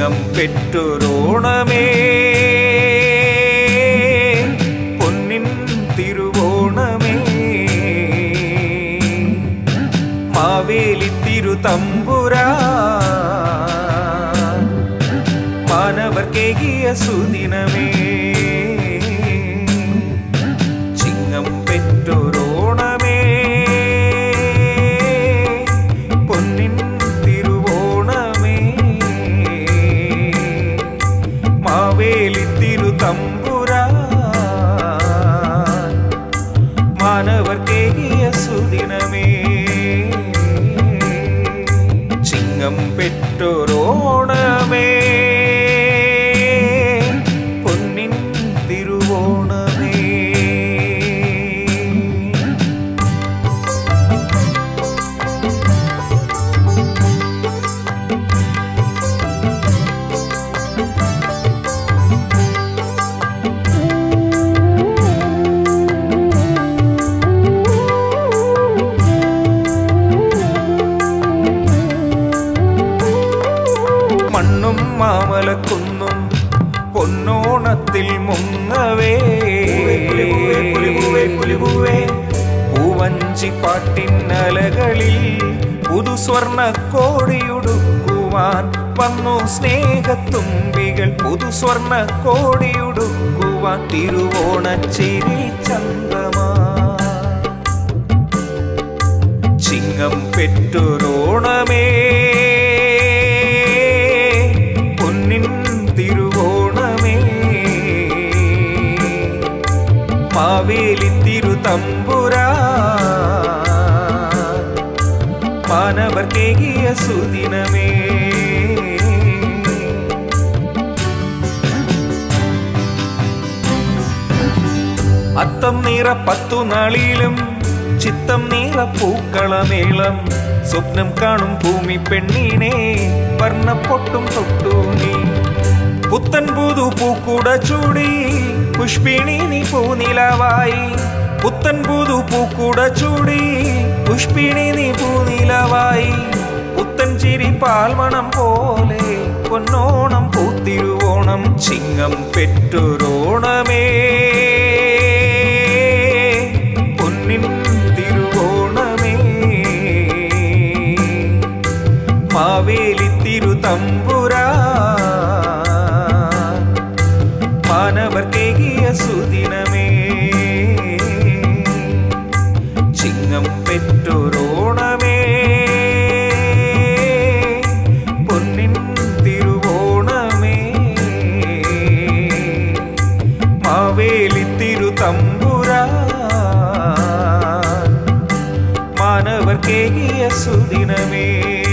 ചിങ്ങം പെറ്റൊരോണമേ പൊന്നിൻ തിരുവോണമേ മാവേലി തിരുതമ്പുരാ മാനവർക്കേകിയ സുദിനമേ ചിങ്ങം പെറ്റൊരോണമേ പൊന്നിൻ തിരുവോണമേ മാവേലി തിരുതമ്പുരാ മാനവർക്കേകിയ സുദിനമേ ചിങ്ങം പെറ്റൊരോണമേ പൊന്നിൻ തിരുവോണമേ മണ്ണും മാമലക്കുന്നും പൊന്നോണത്തിൽ മുങ്ങവേ പൂവഞ്ചി പാട്ടിന്നലകളിൽ പുതുസ്വർണ്ണ കോടിയുടുക്കുവാൻ വന്നു സ്നേഹത്തുമ്പികൾ പുതുസ്വർണ്ണ കോടിയുടുക്കുവാൻ തിരുവോണച്ചിരി ചന്ദ്രമാ ചിങ്ങം പെറ്റൊരോണമേ പൊന്നിൻ തിരുവോണമേ മാവേലി തിരുതമ്പുരാ മാനവർക്കേകിയ സുദിനമേ അത്തം നിറ പത്തു നാളിലും ചിത്തം നിറ പൂക്കളമേളം സ്വപ്നം കാണും ഭൂമി പെണ്ണിനെ വർണ്ണപ്പൊട്ടും തൊട്ടു നീ പുത്തൻ പുതു പൂക്കുട ചൂടി പുഷ്പിണി നീ പൂനിലവായി പുത്തൻ പുതു പൂക്കുട ചൂടി പുഷ്പിണി നീ പൂനിലവായി പുത്തൻ ചിരി പാൽമണം പോലെ പൊന്നോണം പൂത്തിരുവോണം ചിങ്ങം പെറ്റൊരോണമേ പൊന്നിൻ തിരുവോണമേ മാവേലി തിരുതമ്പുരാ മാനവർക്കേകിയ സുദിനമേ ചിങ്ങം പെറ്റൊരോണമേ പൊന്നിൻ തിരുവോണമേ മാവേലി തിരുതമ്പുരാ മാനവർക്കേകിയ സുദിനമേ